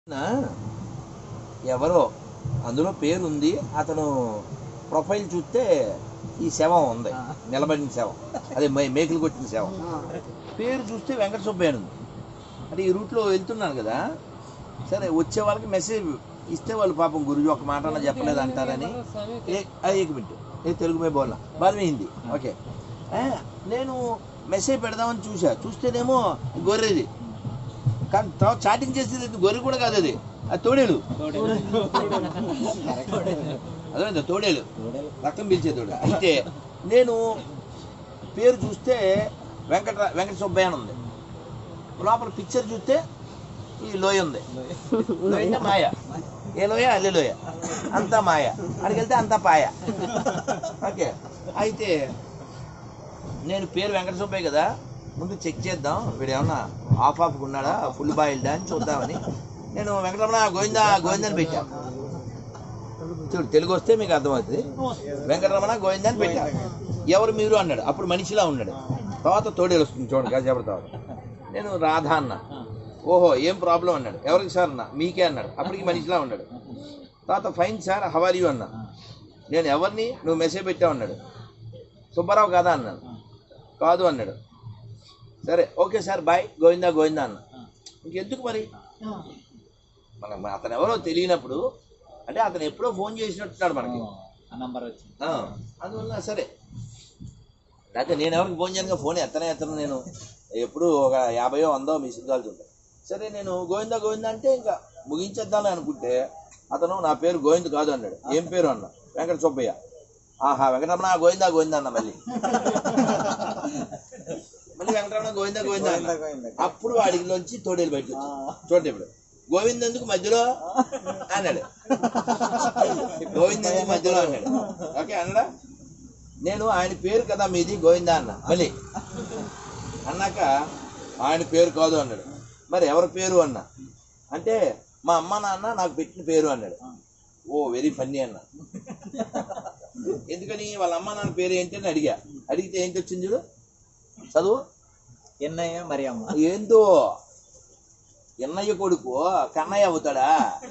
నా ఎవరో అందులో పేరు ఉంది అతను ప్రొఫైల్ చూస్తే ఈ శవం ఉంది నిలబడిన శవం అదే మే- మేకులు కొట్టిన శవం పేరు చూస్తే వెంకట సుబ్బయ్య అని ఉంది అంటే ఈ రూట్లో వెళ్తున్నాను కదా సరే వచ్చే వాళ్ళకి మెసేజ్ ఇస్తే వాళ్ళు పాపం గురుజీ ఒక మాట అన్నా చెప్పలేదు అంటారని ఏ- అది ఏక మినిట్ ఏ తెలుగు మే బోల్నా బాగా హిందీ ఓకే ఆ, నేను మెసేజ్ పెడదామని చూసా చూస్తేనేమో గొర్రెది కానీ తర్వాత చాటింగ్ చేసేది ఇది గొర్రె కూడా కాదు అది అది తోడేలు అదే తోడేలు రక్తం పీల్చే తోడు అయితే నేను పేరు చూస్తే వెంకట వెంకట సుబ్బయ్య అని ఉంది లోపల పిక్చర్ చూస్తే ఈ లోయ ఉంది లోయ అంటే మాయ ఏ లోయ అల్లె లోయ అంతా మాయ అక్కడికి వెళ్తే అంతా పాయ ఓకే అయితే నేను పేరు వెంకట సుబ్బయ్య కదా ముందు చెక్ చేద్దాం వీడు ఏమన్నా ఆఫ్ ఆఫ్ ఉన్నాడా ఫుల్ బాయిల్డా అని చూద్దామని నేను వెంకటరమణ గోవిందా గోవిందని పెట్టా చూడు తెలుగు వస్తే మీకు అర్థమవుతుంది వెంకటరమణ గోవిందా అని పెట్టా ఎవరు మీరు అన్నాడు అప్పుడు మనిషిలా ఉన్నాడు తర్వాత తోడేలు వస్తుంది చూడండి కాసేపటి తర్వాత నేను రాధా అన్న ఓహో ఏం ప్రాబ్లం అన్నాడు ఎవరికి సార్ అన్న మీకే అన్నాడు అప్పటికి మనిషిలా ఉన్నాడు తర్వాత ఫైన్ సార్ హవర్ యూ అన్నా నేను ఎవరిని నువ్వు మెసేజ్ పెట్టావు అన్నాడు సుబ్బారావు కాదా అన్నాను కాదు అన్నాడు సరే okay sir bye Govinda Govinda అన్న ఇంకెందుకు మరి మనం అతను ఎవరో తెలియనప్పుడు అంటే అతను ఎప్పుడో ఫోన్ చేసినట్టున్నాడు మనకి ఆ నంబర్ వచ్చింది ఆ, అందువల్ల సరే లేకపోతే నేను ఎవరికి ఫోన్ చేయను ఫోన్ ఎత్తనే ఎత్తను నేను ఎప్పుడు ఒక యాభయో వందో మీ సిగ్గాలు ఉంటాయి సరే నేను గోవిందా గోవిందా అంటే ఇంకా ముగించేద్దామని అనుకుంటే అతను నా పేరు గోవింద్ కాదు అన్నాడు ఏం పేరు అన్న వెంకట సుబ్బయ్య ఆహా వెంకటరమణ గోవిందా గోవిందా అన్న మళ్ళీ మళ్ళీ వెంకటరమణ గోవిందా గోవిందా అన్న అప్పుడు వాడిలోంచి తోడేలు బయటకు వచ్చింది. చూడండి ఇప్పుడు గోవింద్ ఎందుకు మధ్యలో అన్నాడు గోవింద్ ఎందుకు మధ్యలో అన్నాడు ఓకే అన్నాడా నేను ఆయన పేరు కదా మీది గోవిందా అన్న మళ్ళీ అన్నాక ఆయన పేరు కాదు అన్నాడు మరి ఎవరి పేరు అన్న అంటే మా అమ్మ నాన్న నాకు పెట్టిన పేరు అన్నాడు ఓ వెరీ ఫన్నీ అన్న ఎందుకని వాళ్ళ అమ్మ నాన్న పేరు ఏంటి అని అడిగా అడిగితే ఏంటి వచ్చింది చూడు చదువు ఎన్నయ్య మరి అమ్మ ఏందో ఎన్నయ్య కొడుకు కన్నయ్య అవుతాడా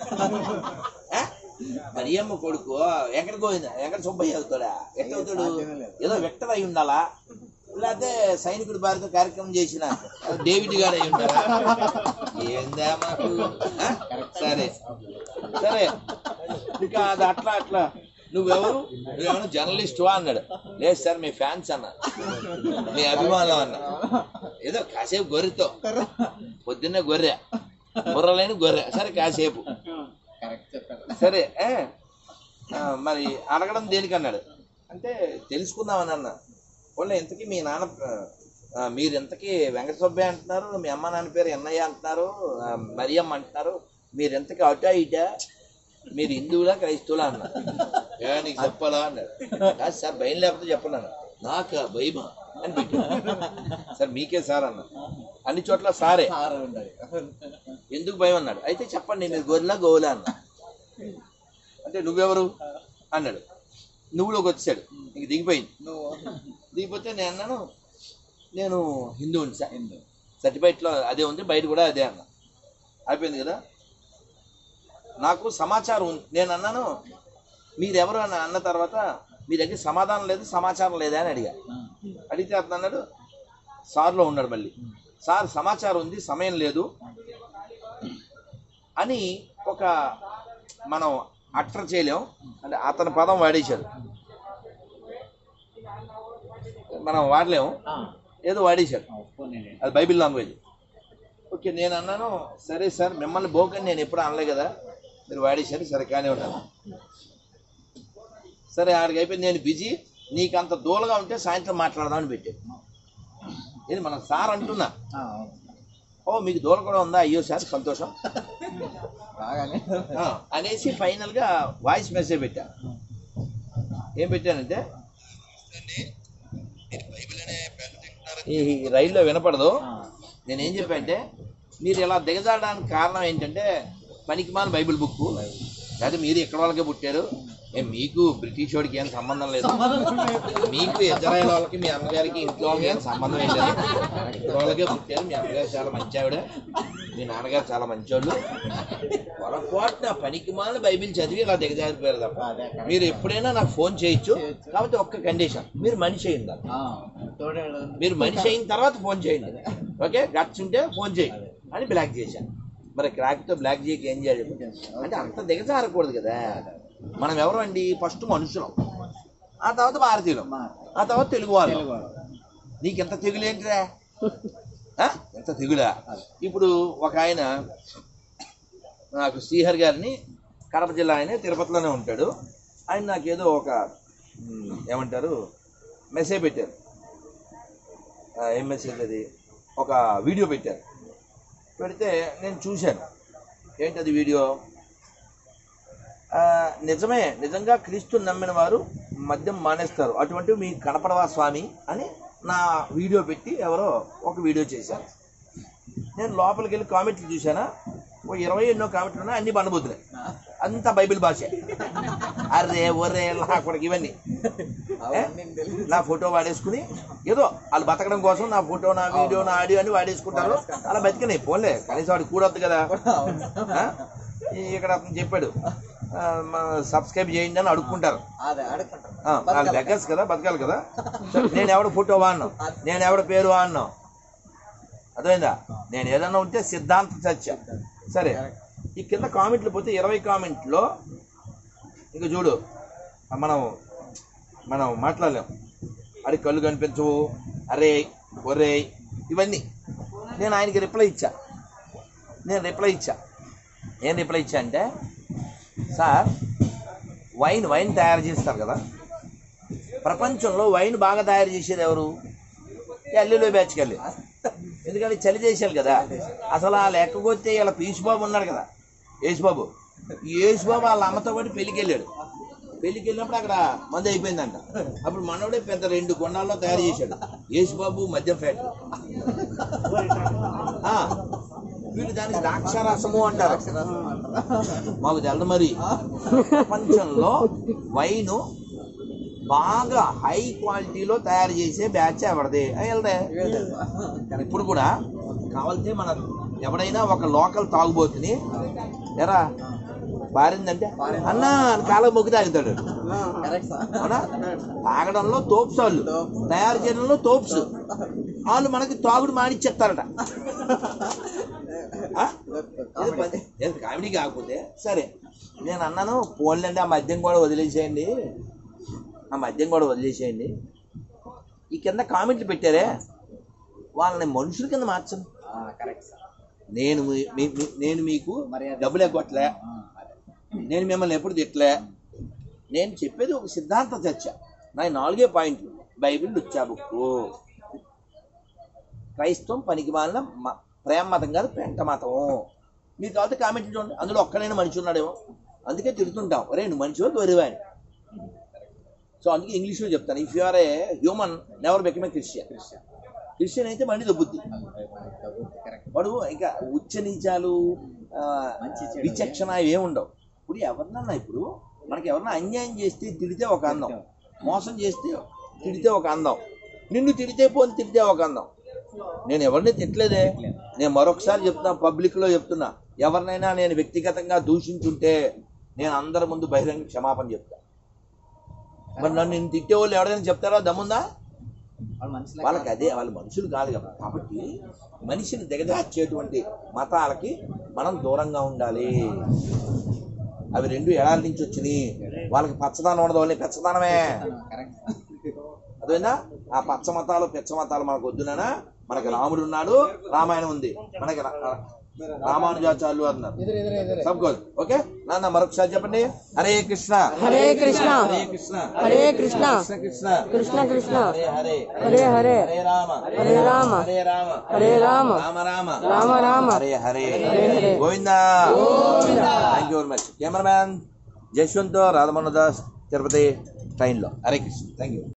ఆ? మరియమ్మ కొడుకు ఎక్కడ గోవింద ఎక్కడ సుబ్బయ్య అవుతాడా ఎక్కడ అవుతాడు ఏదో వెక్టర్ అయి ఉండాలా లేకపోతే సైనికుడు భారత కార్యక్రమం చేసిన డేవిడ్ గారు అయి ఉండాలా ఏందా మాకు ఆ? సరే సరే ఇంకా అది అట్లా అట్లా నువ్వెవరు నువ్వేమన్నా జర్నలిస్ట్ అన్నాడు లేదు సార్ మీ ఫ్యాన్స్ అన్న మీ అభిమానం అన్న ఏదో కాసేపు గొర్రెతో పొద్దున్నే గొర్రె బుర్రలేని గొర్రె సరే కాసేపు కరెక్ట్ చెప్పారు సరే ఏ? ఆ, మరి అడగడం దేనికి అన్నాడు అంటే తెలుసుకుందామని అన్న వాళ్ళ ఇంతకీ మీ నాన్న ఆ, మీరు ఇంతకీ వెంకట సుబ్బయ్య అంటున్నారు మీ అమ్మ నాన్న పేరు ఎన్నయ్య అంటున్నారు ఆ, మరియమ్మ అంటున్నారు మీరు ఇంతకీ అటా ఇటా మీరు హిందువులా క్రైస్తవులా అన్నారు ఏ నీకు చెప్పాలా అన్నాడు కాదు సార్ భయం లేకపోతే చెప్పన్నాను నాకా భయమా అని పెట్టాను సార్ మీకే సార్ అన్న అన్ని చోట్ల సారే సార్ ఉండాలి ఎందుకు భయం అన్నాడు అయితే చెప్పండి మీరు గొర్రెలా గోవులా అన్న అంటే నువ్వెవరు అన్నాడు నువ్వులోకి వచ్చాడు ఇంక దిగిపోయింది నువ్వు దిగిపోతే నేను అన్నాను నేను హిందువుని సార్ ఎందు సర్టిఫికేట్లో అదే ఉంది బయట కూడా అదే అన్న అయిపోయింది కదా నాకు సమాచారం ఉంది నేను అన్నాను మీరెవరు అని అన్న తర్వాత మీ దగ్గర సమాధానం లేదు సమాచారం లేదా అని అడిగా అడిగితే అతను అన్నాడు సార్లో ఉన్నాడు మళ్ళీ సార్ సమాచారం ఉంది సమయం లేదు అని ఒక మనం అట్ర చేయలేం అంటే అతని పదం వాడేశాడు మనం వాడలేము ఏదో వాడేశాడు ఫోన్ అది బైబిల్ లాంగ్వేజ్ ఓకే నేను అన్నాను సరే సార్ మిమ్మల్ని బోకని నేను ఎప్పుడు అనలే కదా మీరు వాడేశారు సరే కానీ ఉన్నాను సరే ఆడికి అయిపోయింది నేను బిజీ నీకు అంత దూలంగా ఉంటే సాయంత్రం మాట్లాడదామని పెట్టాడు ఇది మన సార్ అంటున్నా ఓ మీకు దూల కూడా ఉందా అయ్యో సార్ సంతోషం బాగానే ఆ, అనేసి ఫైనల్గా వాయిస్ మెసేజ్ పెట్టా ఏం పెట్టానంటే ఈ రైల్లో వినపడదు నేనేం చెప్పానంటే మీరు ఇలా దిగజాడడానికి కారణం ఏంటంటే పనికిమాల బైబిల్ బుక్ లేదా మీరు ఎక్కడ వాళ్ళకే పుట్టారు ఏ మీకు బ్రిటిష్ వాడికి ఏం సంబంధం లేదు మీకు ఇజ్రాయల్ వాళ్ళకి మీ అమ్మగారికి ఇంట్లో వాళ్ళకి ఏం సంబంధం ఏం లేదు ఇక్కడ వాళ్ళకే పుట్టారు మీ అమ్మగారు చాలా మంచి ఆవిడ మీ నాన్నగారు చాలా మంచోళ్ళు పొరపాటున పనికి మాల బైబిల్ చదివి ఇలా దిగజారిపోయారు తప్ప అదే correct. మీరు ఎప్పుడైనా నాకు ఫోన్ చేయొచ్చు చేయొచ్చు. కాబట్టి ఒక్క కండిషన్ మీరు మనిషి అయిందా ఆ, తోడేళ్ళు మీరు మనిషి అయిన తర్వాత ఫోన్ చేయండి ఓకే గట్స్ ఉంటే ఫోన్ చేయండి అని బ్లాక్ చేశాను మరి crack తో బ్లాక్ చేయక ఏం చేయాలి అంటే అంత దిగజారకూడదు కదా మనం ఎవరు అండి ఫస్ట్ మనుషులం ఆ తర్వాత భారతీయులం ఆ తర్వాత తెలుగు వాళ్ళు తెలుగు వాడు. నీకు ఎంత తెగులేంటిరా ఆ? ఎంత తెగులా ఇప్పుడు ఒక ఆయన నాకు శ్రీహర్ గారిని కడప జిల్లా ఆయన తిరుపతిలోనే ఉంటాడు ఆయన నాకేదో ఒక మ్, ఏమంటారు మెసేజ్ పెట్టారు ఆ, ఏం మెసేజ్ అది ఒక వీడియో పెట్టారు పెడితే నేను చూశాను ఏంటది వీడియో ఆ, నిజమే నిజంగా క్రీస్తుని నమ్మిన వారు మద్యం మానేస్తారు అటువంటివి మీకు కనపడవా స్వామి అని నా వీడియో పెట్టి ఎవరో ఒక వీడియో చేశారు నేను లోపలికి వెళ్ళి కామెంట్లు చూశానా ఓ ఇరవై ఎన్నో కామెంట్లు ఉన్నాయి అన్ని బండబోతున్నాయి అంత బైబిల్ భాష అరే ఒరే లాకొడకి ఇవన్నీ అవన్నీ తెలుగు. నా ఫోటో వాడేసుకుని ఏదో వాళ్ళు బతకడం కోసం నా ఫోటో నా వీడియో నా ఆడియో అని వాడేసుకుంటారు అలా బతికినాయి పోన్లే కనీసం వాడికి కూడొద్దు కదా అవును. ఆ? ఈ- ఇక్కడ అతను చెప్పాడు సబ్స్క్రైబ్ చేయండి అని అడుక్కుంటారు అదే ఆడుకుంటాం ఆ, వాళ్ళు బెగ్గర్స్ కదా బతకాలి కదా సో నేను ఎవడ ఫోటో వాడినా నేను ఎవడ పేరు వాడినా అర్థమైందా నేను ఏదన్నా ఉంటే సిద్ధాంత చర్చ సరే ఈ కింద కామెంట్లు పోతే ఇరవై కామెంట్లో ఇంక చూడు మనం మనం మాట్లాడలేం అడి కళ్ళు కనిపించవు అరే ఒరే ఇవన్నీ నేను ఆయనకి రిప్లై ఇచ్చా నేను రిప్లై ఇచ్చా ఏం రిప్లై ఇచ్చా అంటే సార్ వైన్ వైన్ తయారు చేస్తారు కదా ప్రపంచంలో వైన్ బాగా తయారు చేసేది ఎవరు అల్లిలో బ్యాచ్కి వెళ్ళి ఎందుకంటే చలి దేశాలు కదా అసలు ఆ లెక్కకొస్తే ఇలా పీసుబాబు ఉన్నాడు కదా యేసుబాబు ఈ యేసుబాబు వాళ్ళ అమ్మతో పాటు పెళ్ళికి వెళ్ళాడు పెళ్ళికి వెళ్ళినప్పుడు అక్కడ మందు అయిపోయిందంట అప్పుడు మనోడే పెద్ద రెండు కొండాల్లో తయారు చేశాడు యేసుబాబు మద్యం ఫ్యాక్టరీ ఆ, వీళ్ళు దానికి ద్రాక్షారసము అంటారు మాకు తెలదు మరి ప్రపంచంలో వైన్ బాగా హై క్వాలిటీలో తయారు చేసే బ్యాచ్ ఎవరిది వెళ్దే ఇప్పుడు కూడా కావాలంటే మన ఎవడైనా ఒక లోకల్ తాగుబోతుని ఎరా బారిందంటే అన్నా అని కాళ్ళ మొగ్గు తాగుతాడు కరెక్ట్ సార్ అవునా తాగడంలో తోప్స్ వాళ్ళు తయారు చేయడంలో తోప్స్ వాళ్ళు మనకి తాగుడు మానిచ్చేస్తారట ఆ? ఏది పని- ఏది కామెడీ కాకపోతే సరే నేను అన్నాను పోన్లేండి ఆ మద్యం కూడా వదిలేసేయండి ఆ మద్యం కూడా వదిలేసేయండి ఈ కింద కామెంట్లు పెట్టారే వాళ్ళని మనుషుల కింద మార్చను కరెక్ట్ సార్ నేను మీ- మీ- మీ- నేను మీకు మర్యాద. డబ్బులు ఎగ్గొట్టలే ఆ, అదే. నేను మిమ్మల్ని ఎప్పుడు తిట్టలే నేను చెప్పేది ఒక సిద్ధాంత చర్చ నా ఈ నాలుగే పాయింట్లు బైబిల్ లుచ్చా బుక్కు క్రైస్తవం పనికి మాలిన మ- ప్రేమ మతం కాదు పెంట మతం మీరు కాబట్టి కామెంట్లు చూడండి అందులో ఒక్కడైనా మనిషి ఉన్నాడేమో అందుకే తిడుతుంటాం ఒరే నువ్వు మనిషి వరివా అని సో అందుకే ఇంగ్లీష్లో చెప్తాను if you are a human never become a Christian Christian అయితే బండి దొబ్బుద్ది కరెక్ట్ వాడు ఇంకా ఉచ్చ నీచాలు ఆ, మంచి చెడు. విచక్షణ ఇవేం ఉండవు ఇప్పుడు ఎవరినన్నా ఇప్పుడు మనకి ఎవరన్నా అన్యాయం చేస్తే తిడితే ఒక అందం మోసం చేస్తే తిడితే ఒక అందం నిన్ను తిడితే పోని తిడితే ఒక అందం నేను ఎవరిని తిట్టలేదే నేను మరొకసారి చెప్తున్నా పబ్లిక్ లో చెప్తున్నా ఎవరినైనా నేను వ్యక్తిగతంగా దూషించుంటే నేను అందరి ముందు బహిరంగ క్షమాపణ చెప్తా మరి నన్ను నేను తిట్టే వాళ్ళు ఎవరైనా చెప్తారా దమ్ముందా వాళ్ళు మనుషులే వాళ్ళకి అదే వాళ్ళు మనుషులు కాదు కదా కాబట్టి మనిషిని దిగజార్చేటువంటి మతాలకి మనం దూరంగా ఉండాలి అవి రెండు ఎడాల నుంచి వచ్చినాయి వాళ్ళకి పచ్చదనం ఉండదు వాళ్ళని పెచ్చదనమే కరెక్ట్ అదేనా ఆ పచ్చ మతాలు పెచ్చ మతాలు మనకు వద్దునా మనకి రాముడు ఉన్నాడు రామాయణం ఉంది మనకి రా- రా- రామానుజాచార్యులు అన్నారు సబ్కోల్ ఓకే నాన్న మరొకసారి చెప్పండి Hare Krishna Hare Krishna Hare Krishna Hare Krishna Krishna Krishna Krishna Krishna Hare Hare Hare Hare Hare Rama Hare Rama Hare Rama Hare Rama Rama Rama Rama Rama Hare Hare Hare. Govinda thank you very much cameraman Jaswanth Radhamohan Das Tirupati ట్రైన్లో హరే కృష్ణ థ్యాంక్ యూ